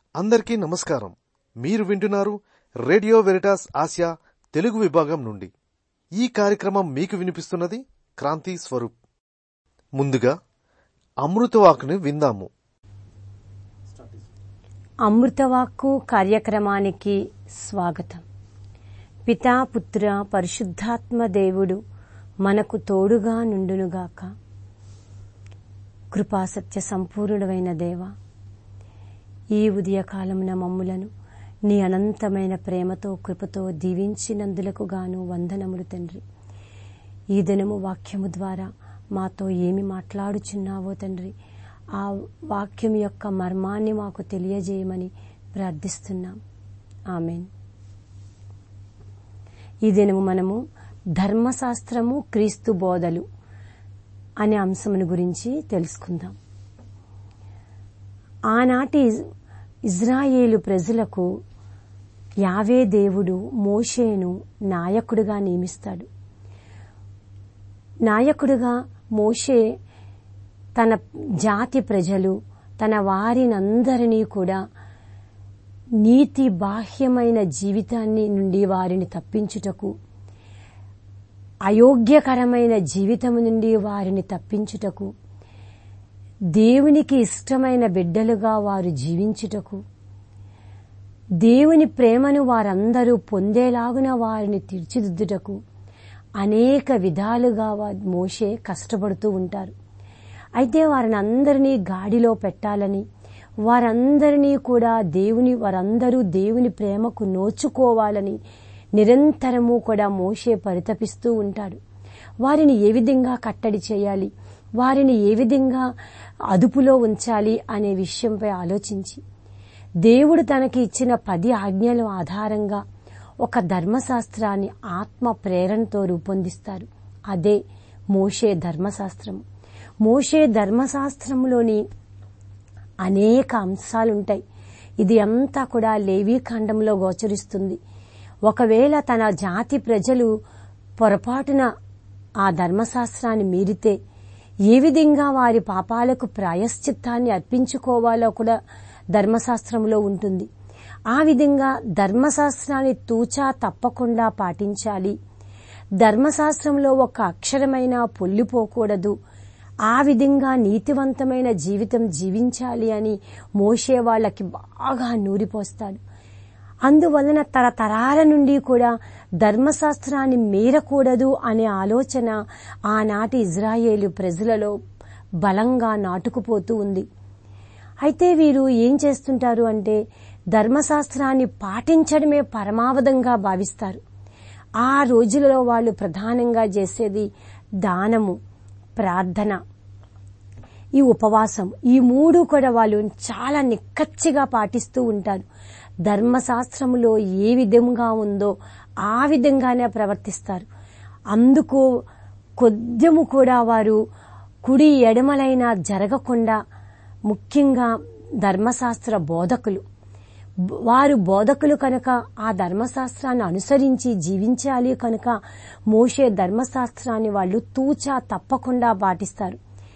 అందరికీ నమస్కారం మీరు వింటున్నారు రేడియో వెరిటాస్ ఆసియా తెలుగు విభాగం నుండి ఈ కార్యక్రమం మీకు వినిపిస్తున్నది క్రాంతి స్వరూప్ ముందుగా అమృతవాకుని విందాము అమృతవాక్కు కార్యక్రమానికి స్వాగతం పితా పుత్ర పరిశుద్ధాత్మ దేవుడు మనకు తోడుగా నుండునుగాక కృపా సత్య సంపూర్ణుడైన దేవ ఈ ఉదయకాలమున మమ్ములను నీ అనంతమైన ప్రేమతో కృపతో దీవించినందులకు గాను వందనములు తండ్రి ఈ దినము వాక్యము ద్వారా మాతో ఏమి మాట్లాడుచున్నావో తండ్రి ఆ వాక్యం యొక్క మర్మాన్ని మాకు తెలియజేయమని ప్రార్థిస్తున్నాం ఆమెన్ ఈ దినము మనము ధర్మశాస్త్రము క్రీస్తు బోధలు అనే అంశమును గురించి తెలుసుకుందాం ఆనాటి ఇజ్రాయేలు ప్రజలకు యావే దేవుడు మోషేను నాయకుడిగా నియమిస్తాడు నాయకుడిగా మోషే తన జాతి ప్రజలు తన వారినందరినీ కూడా నీతి బాహ్యమైన జీవితాన్ని నుండి వారిని తప్పించుటకు అయోగ్యకరమైన జీవితం నుండి వారిని తప్పించుటకు దేవునికి ఇష్టమైన బిడ్డలుగా వారు జీవించుటకు దేవుని ప్రేమను వారందరూ పొందేలాగున వారిని తీర్చిదిద్దుటకు అనేక విధాలుగా మోషే కష్టపడుతూ ఉంటారు అయితే వారిని అందరినీ గాడిలో పెట్టాలని వారందరినీ కూడా దేవుని వారందరూ దేవుని ప్రేమకు నోచుకోవాలని నిరంతరము కూడా మోషే పరితపిస్తూ ఉంటాడు వారిని ఏ విధంగా కట్టడి చేయాలి వారిని ఏ విధంగా అదుపులో ఉంచాలి అనే విషయంపై ఆలోచించి దేవుడు తనకి ఇచ్చిన పది ఆజ్ఞల ఆధారంగా ఒక ధర్మశాస్త్రాన్ని ఆత్మ ప్రేరణతో రూపొందిస్తారు అదే మోషే ధర్మశాస్త్రము మోషే ధర్మశాస్త్రంలోని అనేక అంశాలుంటాయి ఇది అంతా కూడా లేవీఖండంలో గోచరిస్తుంది ఒకవేళ తన జాతి ప్రజలు పొరపాటున ఆ ధర్మశాస్త్రాన్ని మీరితే ఏ విధంగా వారి పాపాలకు ప్రాయశ్చిత్తాన్ని అర్పించుకోవాలో కూడా ధర్మశాస్త్రంలో ఉంటుంది ఆ విధంగా ధర్మశాస్త్రాన్ని తూచా తప్పకుండా పాటించాలి ధర్మశాస్త్రంలో ఒక అక్షరమైన పొల్లిపోకూడదు ఆ విధంగా నీతివంతమైన జీవితం జీవించాలి అని మోసే వాళ్ళకి బాగా నూరిపోస్తాడు అందువలన తరతరాల నుండి కూడా ధర్మశాస్త్రాన్ని మీరకూడదు అనే ఆలోచన ఆనాటి ఇజ్రాయేలు ప్రజలలో బలంగా నాటుకుపోతూ ఉంది అయితే వీరు ఏం చేస్తుంటారు అంటే ధర్మశాస్త్రాన్ని పాటించడమే పరమావధంగా భావిస్తారు ఆ రోజులలో వాళ్ళు ప్రధానంగా చేసేది దానము ప్రార్థన ఈ ఉపవాసం ఈ మూడు కూడా వాళ్ళు చాలా నిక్కచ్చిగా పాటిస్తూ ఉంటారు ధర్మశాస్త్రములో ఏ విధంగా ఉందో ఆ విధంగానే ప్రవర్తిస్తారు అందుకు కొద్దిము కూడా వారు కుడి ఎడమలైన జరగకుండా ముఖ్యంగా ధర్మశాస్త్ర బోధకులు వారు బోధకులు కనుక ఆ ధర్మశాస్త్రాన్ని అనుసరించి జీవించాలి కనుక మోసే ధర్మశాస్త్రాన్ని వాళ్ళు తూచా తప్పకుండా పాటిస్తారు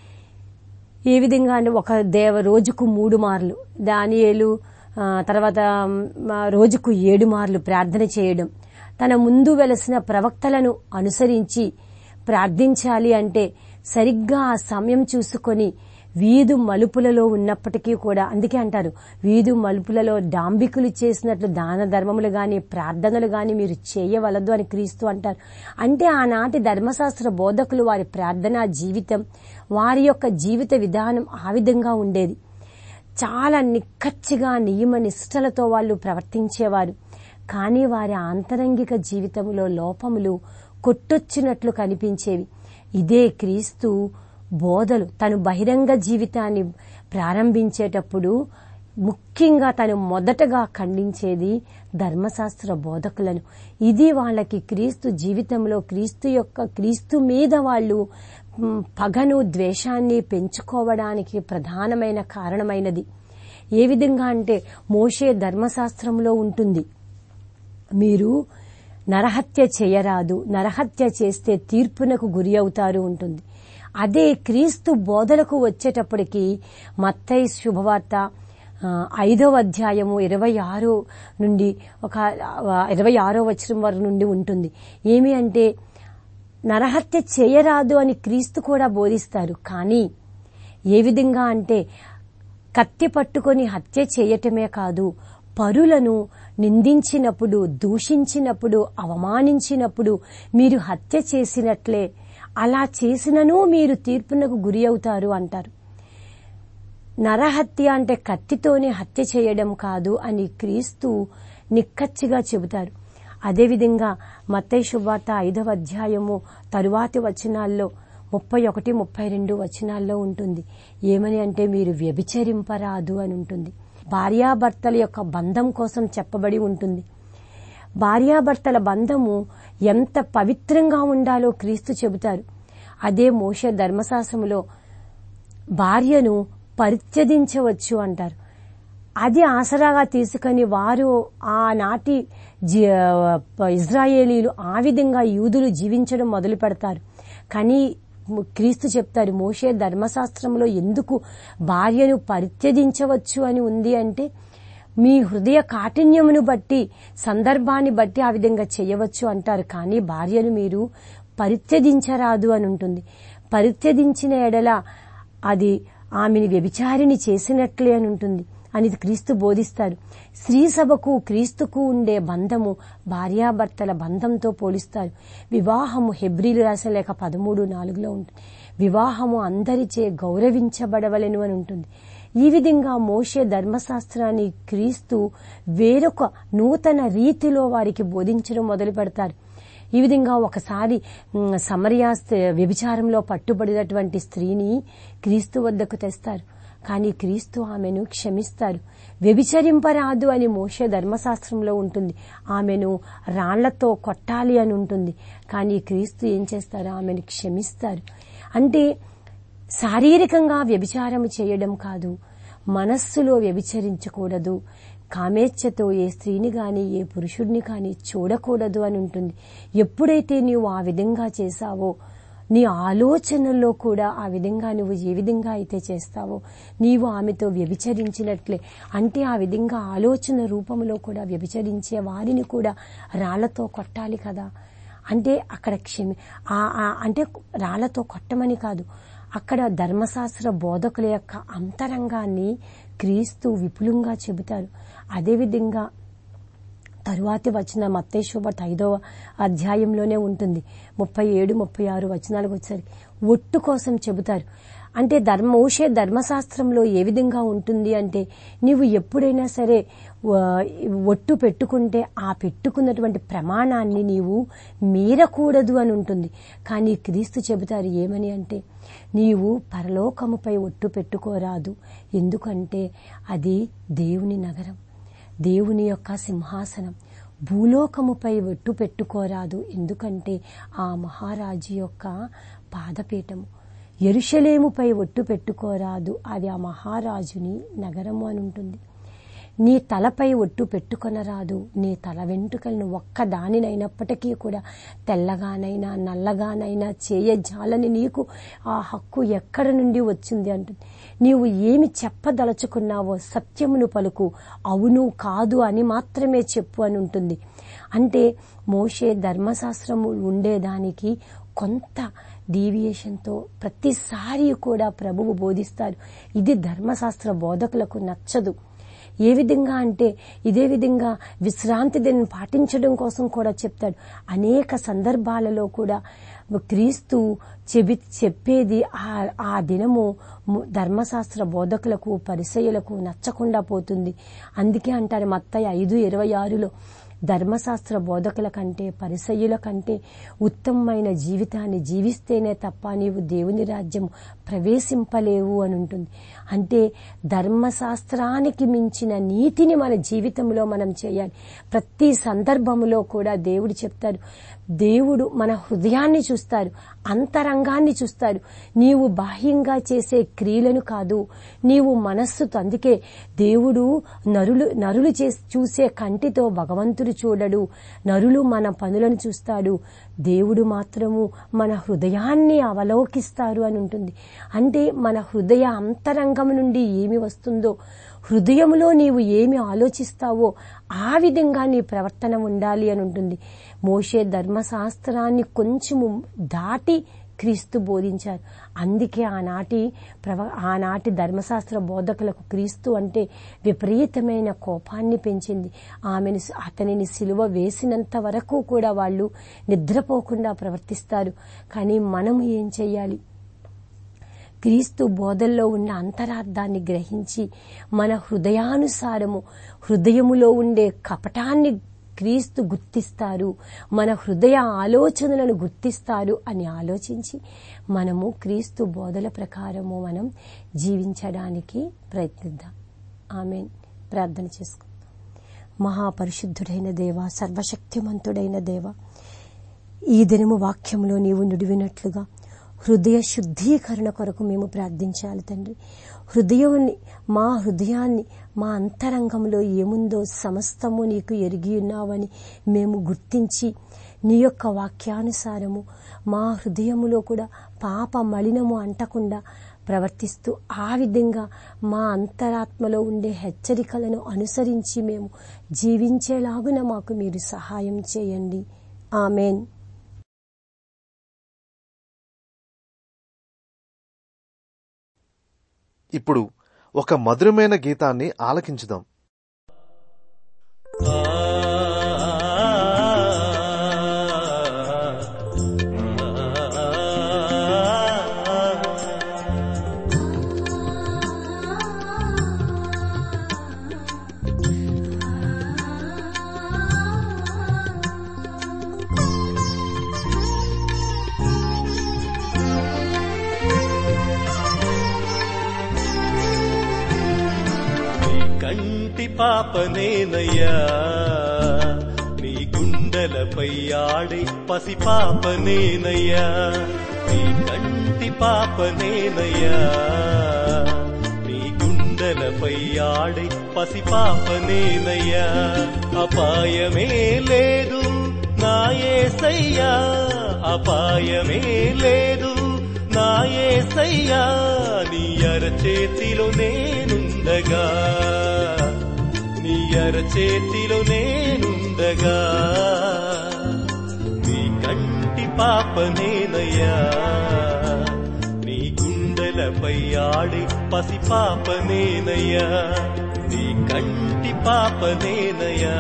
ఏ విధంగా అంటే ఒక దేవ రోజుకు మూడు మార్లు దానియేలు తర్వాత రోజుకు ఏడు మార్లు ప్రార్థన చేయడం తన ముందు వెలసిన ప్రవక్తలను అనుసరించి ప్రార్థించాలి అంటే సరిగ్గా ఆ సమయం చూసుకొని వీధు మలుపులలో ఉన్నప్పటికీ కూడా అందుకే అంటారు వీధు మలుపులలో డాంబికులు చేసినట్లు దాన ధర్మములు గాని ప్రార్థనలు గాని మీరు చేయవలదు అని క్రీస్తు అంటారు అంటే ఆనాటి ధర్మశాస్త్ర బోధకులు వారి ప్రార్థనా జీవితం వారి యొక్క జీవిత విధానం ఆ విధంగా ఉండేది చాలా నిక్కచ్చిగా నియమ నిష్టలతో వాళ్ళు ప్రవర్తించేవారు కానీ వారి ఆంతరంగిక జీవితంలో లోపములు కొట్టొచ్చినట్లు కనిపించేవి ఇదే క్రీస్తు బోధలు తను బహిరంగ జీవితాన్ని ప్రారంభించేటప్పుడు ముఖ్యంగా తను మొదటగా ఖండించేది ధర్మశాస్త్ర బోధకులను ఇది వాళ్ళకి క్రీస్తు జీవితంలో క్రీస్తు యొక్క క్రీస్తు మీద వాళ్ళు పగను ద్వేషాన్ని పెంచుకోవడానికి ప్రధానమైన కారణమైనది ఏ విధంగా అంటే మోషే ధర్మశాస్త్రంలో ఉంటుంది మీరు నరహత్య చేయరాదు నరహత్య చేస్తే తీర్పునకు గురి అవుతారు ఉంటుంది అదే క్రీస్తు బోధలకు వచ్చేటప్పటికి మత్తయి శుభవార్త ఆ, ఐదవ అధ్యాయము ఇరవై ఆరు నుండి ఒక ఆ, ఇరవై ఆరో వచనం వరకు నుండి ఉంటుంది ఏమి అంటే నరహత్య చేయరాదు అని క్రీస్తు కూడా బోధిస్తారు కానీ ఏ విధంగా అంటే కత్తి పట్టుకొని హత్య చేయటమే కాదు పరులను నిందించినప్పుడు దూషించినప్పుడు అవమానించినప్పుడు మీరు హత్య చేసినట్లే అలా చేసినను మీరు తీర్పునకు గురి అవుతారు అంటారు నరహత్య అంటే కత్తితోనే హత్య చేయడం కాదు అని క్రీస్తు నిక్కచ్చిగా చెబుతారు అదేవిధంగా మత్తయి శుభార్త ఐదవ అధ్యాయము తరువాతి వచనాల్లో ముప్పై ఒకటి ముప్పై రెండు వచనాల్లో ఉంటుంది ఏమని అంటే మీరు వ్యభిచరింపరాదు అని ఉంటుంది భార్యాభర్తల యొక్క బంధం కోసం చెప్పబడి ఉంటుంది భార్యాభర్తల బంధము ఎంత పవిత్రంగా ఉండాలో క్రీస్తు చెబుతారు అదే మోష ధర్మశాస్త్రములో భార్యను పరిత్యజించవచ్చు అంటారు అది ఆసరాగా తీసుకొని వారు ఆనాటి జి- ఇజ్రాయేలీలు ఆ విధంగా యూదులు జీవించడం మొదలు పెడతారు కానీ క్రీస్తు చెప్తారు మోషే ధర్మశాస్త్రంలో ఎందుకు భార్యను పరిత్యజించవచ్చు అని ఉంది అంటే మీ హృదయ కాఠిన్యమును బట్టి సందర్భాన్ని బట్టి ఆ విధంగా చేయవచ్చు అంటారు కానీ భార్యను మీరు పరిత్యజించరాదు అని ఉంటుంది పరిత్యజించిన ఎడల అది ఆమెని వ్యభిచారిని చేసినట్లే అని ఉంటుంది అని క్రీస్తు బోధిస్తారు స్త్రీ సభకు క్రీస్తుకు ఉండే బంధము భార్యాభర్తల బంధంతో పోలిస్తారు వివాహము హెబ్రిలు రాసిన లేక పదమూడు నాలుగులో ఉంటుంది వివాహము అందరిచే గౌరవించబడవలెను అని ఉంటుంది ఈ విధంగా మోషే ధర్మశాస్త్రాన్ని క్రీస్తు వేరొక నూతన రీతిలో వారికి బోధించడం మొదలు పెడతారు ఈ విధంగా ఒకసారి మ్, సమరయా స్త్రీ- వ్యభిచారంలో పట్టుబడినటువంటి స్త్రీని క్రీస్తు వద్దకు తెస్తారు కానీ క్రీస్తు ఆమెను క్షమిస్తారు వ్యభిచరింపరాదు అని మోషే ధర్మశాస్త్రంలో ఉంటుంది ఆమెను రాళ్లతో కొట్టాలి అని ఉంటుంది కానీ క్రీస్తు ఏం చేస్తారు ఆమెను క్షమిస్తారు అంటే శారీరకంగా వ్యభిచారం చేయడం కాదు మనస్సులో వ్యభిచరించకూడదు కామేచ్ఛతో ఏ స్త్రీని గాని ఏ పురుషుడిని కాని చూడకూడదు అని ఉంటుంది ఎప్పుడైతే నీవు ఆ విధంగా చేశావో నీ ఆలోచనల్లో కూడా ఆ విధంగా నువ్వు ఏ విధంగా అయితే చేస్తావో నీవు ఆమెతో వ్యభిచరించినట్లే అంటే ఆ విధంగా ఆలోచన రూపంలో కూడా వ్యభిచరించే వారిని కూడా రాళ్లతో కొట్టాలి కదా అంటే అక్కడ క్షమి ఆ- ఆ- అంటే రాళ్లతో కొట్టమని కాదు అక్కడ ధర్మశాస్త్ర బోధకుల యొక్క అంతరంగాన్ని క్రీస్తు విపులంగా చెబుతారు అదేవిధంగా తరువాతి వచన మత్తేశ్వత ఐదవ అధ్యాయంలోనే ఉంటుంది ముప్పై ఏడు ముప్పై ఆరు వచనాలకు వచ్చేసరికి ఒట్టు కోసం చెబుతారు అంటే ధర్మ ఊషే ధర్మశాస్త్రంలో ఏ విధంగా ఉంటుంది అంటే నీవు ఎప్పుడైనా సరే ఆ, ఒట్టు పెట్టుకుంటే ఆ పెట్టుకున్నటువంటి ప్రమాణాన్ని నీవు మీరకూడదు అని ఉంటుంది కానీ క్రీస్తు చెబుతారు ఏమని అంటే నీవు పరలోకముపై ఒట్టు పెట్టుకోరాదు ఎందుకంటే అది దేవుని నగరం దేవుని యొక్క సింహాసనం భూలోకముపై ఒట్టు పెట్టుకోరాదు ఎందుకంటే ఆ మహారాజు యొక్క పాదపీఠము ఎరుషలేముపై ఒట్టు పెట్టుకోరాదు అది ఆ మహారాజుని నగరము అని ఉంటుంది నీ తలపై ఒట్టు పెట్టుకొనరాదు నీ తల వెంట్రుకలను ఒక్క దానినైనప్పటికీ కూడా తెల్లగానైనా నల్లగానైనా చేయజాలని నీకు ఆ హక్కు ఎక్కడ నుండి వచ్చింది అంటుంది నీవు ఏమి చెప్పదలుచుకున్నావో సత్యమును పలుకు అవును కాదు అని మాత్రమే చెప్పు అని ఉంటుంది అంటే మోషే ధర్మశాస్త్రము ఉండేదానికి కొంత డీవియేషన్తో ప్రతిసారి కూడా ప్రభువు బోధిస్తారు ఇది ధర్మశాస్త్ర బోధకులకు నచ్చదు ఏ విధంగా అంటే ఇదే విధంగా విశ్రాంతి దినం పాటించడం కోసం కూడా చెప్తాడు అనేక సందర్భాలలో కూడా క్రీస్తు చెబి చెప్పేది ఆ- ఆ దినము ము- ధర్మశాస్త్ర బోధకులకు పరిసయులకు నచ్చకుండా పోతుంది అందుకే అంటారు మత్తయి ఐదు ఇరవై ఆరులో ధర్మశాస్త్ర బోధకుల కంటే పరిసయ్యుల కంటే ఉత్తమమైన జీవితాన్ని జీవిస్తేనే తప్ప నీవు దేవుని రాజ్యం ప్రవేశింపలేవు అని ఉంటుంది అంటే ధర్మశాస్త్రానికి మించిన నీతిని మన జీవితంలో మనం చేయాలి ప్రతి సందర్భములో కూడా దేవుడు చెప్తారు దేవుడు మన హృదయాన్ని చూస్తారు అంతరంగాన్ని చూస్తారు నీవు బాహ్యంగా చేసే క్రియలను కాదు నీవు మనస్సుతో అందుకే దేవుడు నరులు నరులు చేసి చూసే కంటితో భగవంతుడు చూడడు నరులు మన పనులను చూస్తాడు దేవుడు మాత్రము మన హృదయాన్ని అవలోకిస్తారు అని ఉంటుంది అంటే మన హృదయ అంతరంగం నుండి ఏమి వస్తుందో హృదయంలో నీవు ఏమి ఆలోచిస్తావో ఆ విధంగా నీ ప్రవర్తన ఉండాలి అని ఉంటుంది మోషే ధర్మశాస్త్రాన్ని కొంచెము దాటి క్రీస్తు బోధించారు అందుకే ఆనాటి ప్రవ ఆనాటి ధర్మశాస్త్ర బోధకులకు క్రీస్తు అంటే విపరీతమైన కోపాన్ని పెంచింది ఆమెను అతనిని సిలువ వేసినంత వరకు కూడా వాళ్ళు నిద్రపోకుండా ప్రవర్తిస్తారు కానీ మనం ఏం చెయ్యాలి క్రీస్తు బోధల్లో ఉన్న అంతరార్థాన్ని గ్రహించి మన హృదయానుసారము హృదయములో ఉండే కపటాన్ని క్రీస్తు గుర్తిస్తారు మన హృదయ ఆలోచనలను గుర్తిస్తారు అని ఆలోచించి మనము క్రీస్తు బోధల ప్రకారము మనం జీవించడానికి ప్రయత్నిద్దాం ఆమె ప్రార్థన చేసుకుందాం మహాపరిశుద్ధుడైన దేవ సర్వశక్తిమంతుడైన దేవ ఈ దినము వాక్యంలో నీవు నుడివినట్లుగా హృదయ శుద్ధీకరణ కొరకు మేము ప్రార్థించాలి తండ్రి హృదయాన్ని మా హృదయాన్ని మా అంతరంగంలో ఏముందో సమస్తము నీకు ఎరిగి ఉన్నావని మేము గుర్తించి నీ యొక్క వాక్యానుసారము మా హృదయములో కూడా పాప మలినము అంటకుండా ప్రవర్తిస్తూ ఆ విధంగా మా అంతరాత్మలో ఉండే హెచ్చరికలను అనుసరించి మేము జీవించేలాగున మాకు మీరు సహాయం చేయండి ఆమెన్ ఇప్పుడు ఒక మధురమైన గీతాన్ని ఆలకించుదాం నీ కంటి పాపనేనయ్యా నీ గుండెలపై ఆడే పసి పాపనేనయ్యా నీ కంటి పాపనేనయ్యా నీ గుండెలపై ఆడే పసి పాపనేనయ్యా అపాయమే లేదు నా ఏసయ్యా అపాయమే లేదు నా ఏసయ్యా నీ అరచేతిలో నేనుండగా నీ అరచేతిలో నేనుండగా నీ కంటి పాపనేనయ్యా నీ గుండెలపై ఆడే పసి పాపనేనయ్యా నీ కంటి పాపనేనయ్యా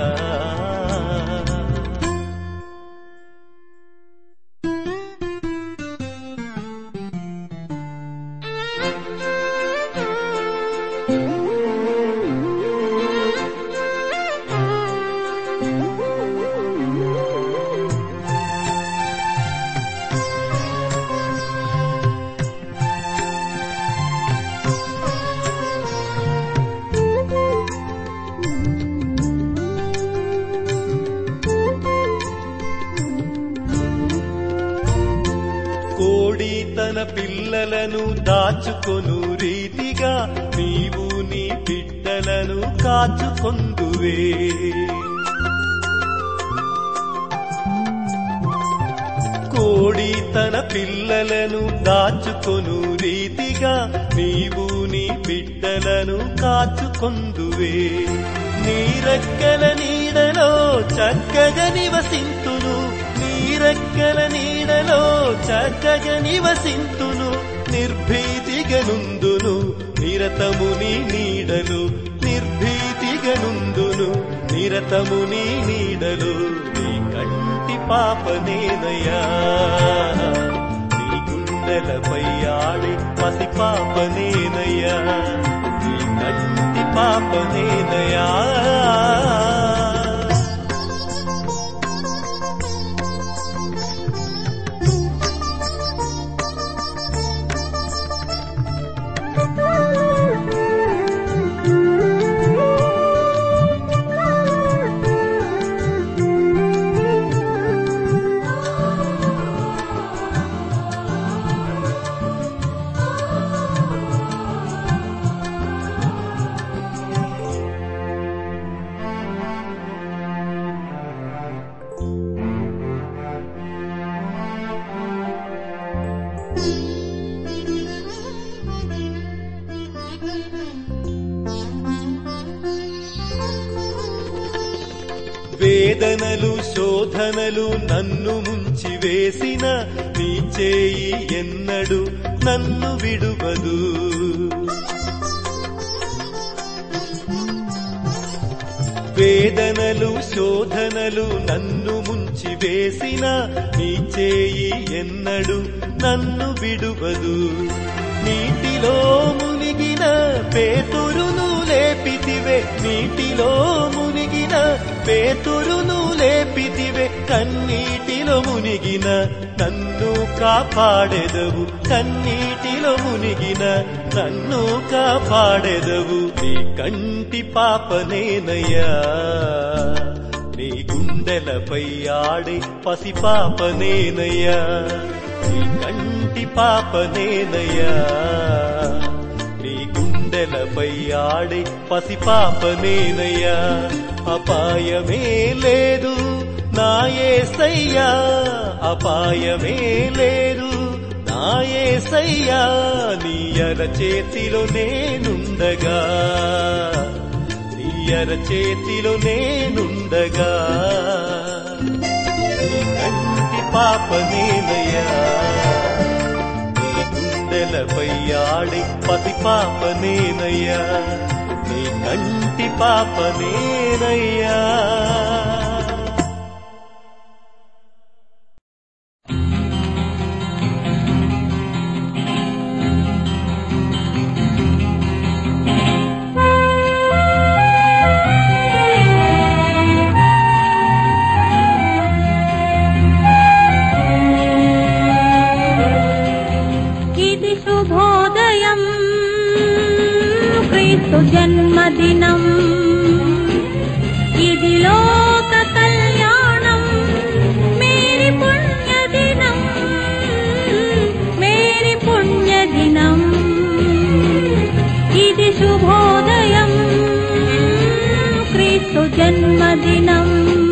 కోడి తన పిల్లలను దాచుకొను రీతిగా నీవు నీ బిడ్డలను కాచుకొందువే కోడి తన పిల్లలను దాచుకొను రీతిగా నీవు నీ బిడ్డలను కాచుకొందువే నీరెక్కల నీడలో చక్కగా నివసింతును నీరెక్కల నీడలో చక్కగా నివసింతును నిర్భీతిగనుందును నిరతము నీ నీడలు నిర్భీతిగనుందును నిరతము నీ నీడలు నీ కంటి పాపనేనయ్యా నీ గుండెలపై ఆడే పసి పాపనేనయ్యా నీ కంటి పాపనేనయ్యా వేదనలు శోధనలు నన్ను ముంచి వేసిన నీ చేయి ఎన్నడు నన్ను విడువదు వేదనలు శోధనలు నన్ను ముంచి వేసిన నీ చేయి ఎన్నడు నన్ను విడువదు నీటిలో మునిగిన పేతురును లేపితివే నీటిలో మునిగిన పేతురును లేపితివే కన్నీటిలో మునిగిన నన్ను కాపాడెదవు కన్నీటిలో మునిగిన నన్ను కాపాడెదవు నీ కంటి పాపనేనయ్యా నీ గుండెలపై ఆడే పసి పాపనేనయ్యా నీ కంటి పాపనేనయ్యా నీ గుండెలపై ఆడే పసి పాపనేనయ్యా అపాయమే లేదు నాయసయ్యా అపాయమే లేదు నాయసయ్యా నీ అర చేతిలో నేనుండగా నీ అర చేతిలో నేనుండగా నీ కంటి పాపనేనయ్యా నీ గుండెలపై ఆడి పసి పాపనేనయ్యా నీ కంటి పాపనేనయ్యా ఇది శుభోదయం క్రీస్తు జన్మదినం ఇది లోక కళ్యాణం మేరీ పుణ్యదినం మేరీ పుణ్యదినం ఇది శుభోదయం క్రీస్తు జన్మదినం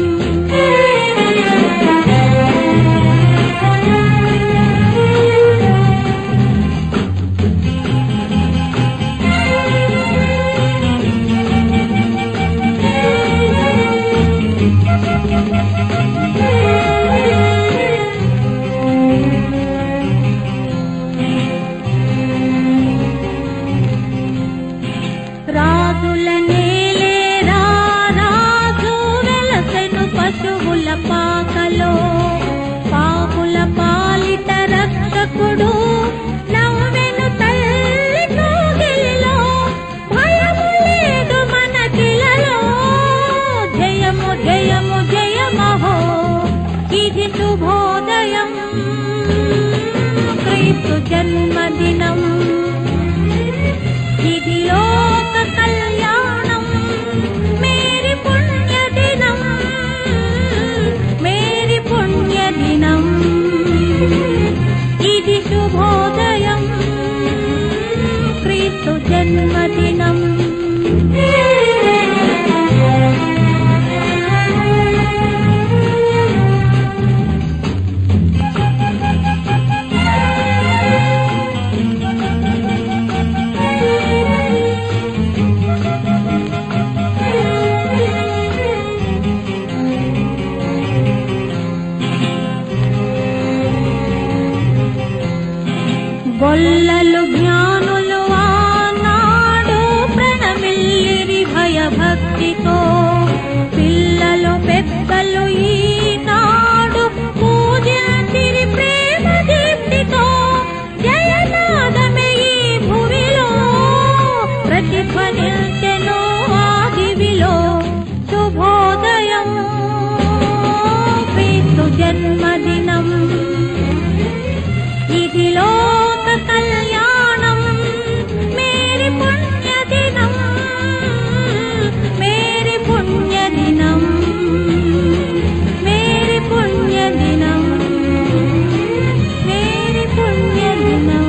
రాజుల నేలేరా రాజు వెలసెను పశువుల పాకలో పాపుల పాలిట రక్షకుడు నవ్వెను తల్లి కోగిలిలో భయము లేదు మనకిలలో జయము జయము జయమహో ఇది శుభోదయం క్రీస్తు జన్మదినం ఇది లోక కళ్యాణం మేరీ పుణ్యదినం మేరీ పుణ్యదినం ఇది శుభోదయం క్రీస్తు జన్మదినం గొల్లలు జ్ఞానులు ఆనాడు ప్రణమిల్లిరి భయభక్తితో పిల్లలు పెద్దలు ఈనాడు పూజించిరి ప్రేమ దీప్తితో జయనాదమే ఈ భువిలో ప్రతిధ్వనిల్చెను ఆ దివిలో శుభోదయం క్రీస్తు జన్మదినం ఇది లోక కళ్యాణం మేరీ పుణ్యదినం మేరీ పుణ్యదినం మేరీ పుణ్యదినం మేరీ పుణ్యదినం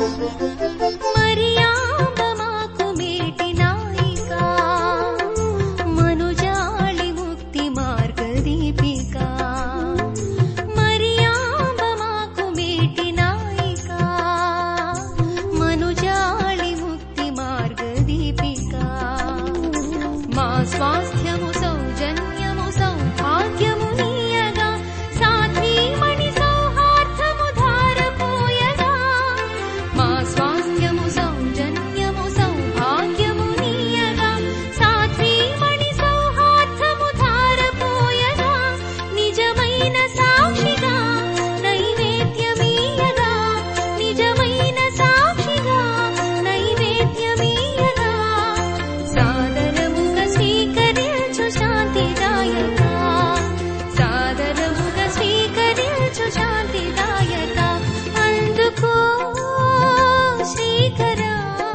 మరియాంబ మాకు మేటి నాయికా మనుజాళి ముక్తి మార్గ దీపికా మరియాంబ మాకు మేటి నాయికా మనుజాళి ముక్తి మార్గ దీపికా మా స్వాస్థ్యము సౌజన్యము సౌభాగ్యము నీయగా సాధ్వీమణి సౌహార్దము ధారపోయగా మా స్వాస్థ్యము సౌజన్యము సౌభాగ్యము నీయగా సాధ్వీమణి సౌహార్దము ధారపోయగా నిజమైన సాక్షిగా నైవేద్యమీయగా నిజమైన సాక్షిగా నైవేద్యమీయగా సాదరముగా స్వీకరించు శాంతిదాయక సాదరముగా స్వీకరించు శాంతిదాయక అందుకో శ్రీకరా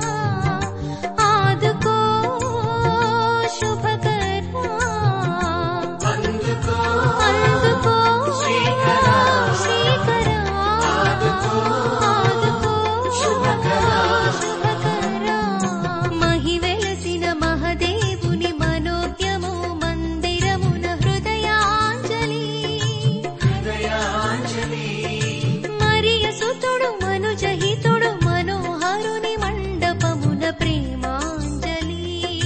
ఆదుకో శుభకరా అందుకో అందుకో శ్రీకరా శ్రీకరా ఆదుకో ఆదుకో శుభకరా శుభకరా మహివెలసిన మహదేవుని మనోద్యము మందిరమున హృదయాంజలి మరియ సుతుడు మనుజహితుడు మనోహరుని మండపమున ప్రేమాంజలి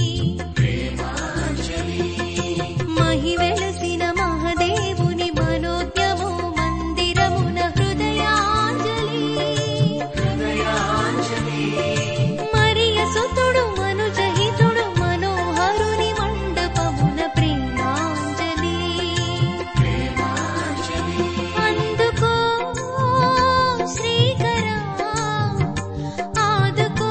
మహివెలసిన మహదేవుని మనోద్యము మందిరమున హృదయాంజలి మరియ సుతుడు మనుజహితుడు మనోహరుని మండపమున ప్రేమాంజలి అందుకో శ్రీకరా ఆదుకో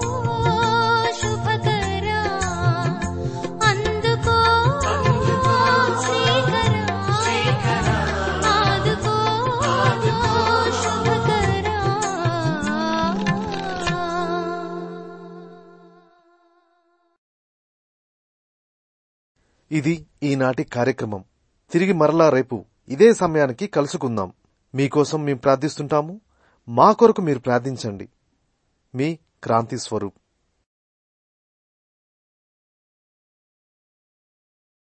శుభకరా అందుకో శ్రీకరా ఆదుకో శుభకరా ఇది ఈనాటి కార్యక్రమం తిరిగి మరలా రేపు ఇదే సమయానికి కలుసుకుందాం మీకోసం మేము ప్రార్థిస్తుంటాము మా కొరకు మీరు ప్రార్థించండి మీ క్రాంతి స్వరూప్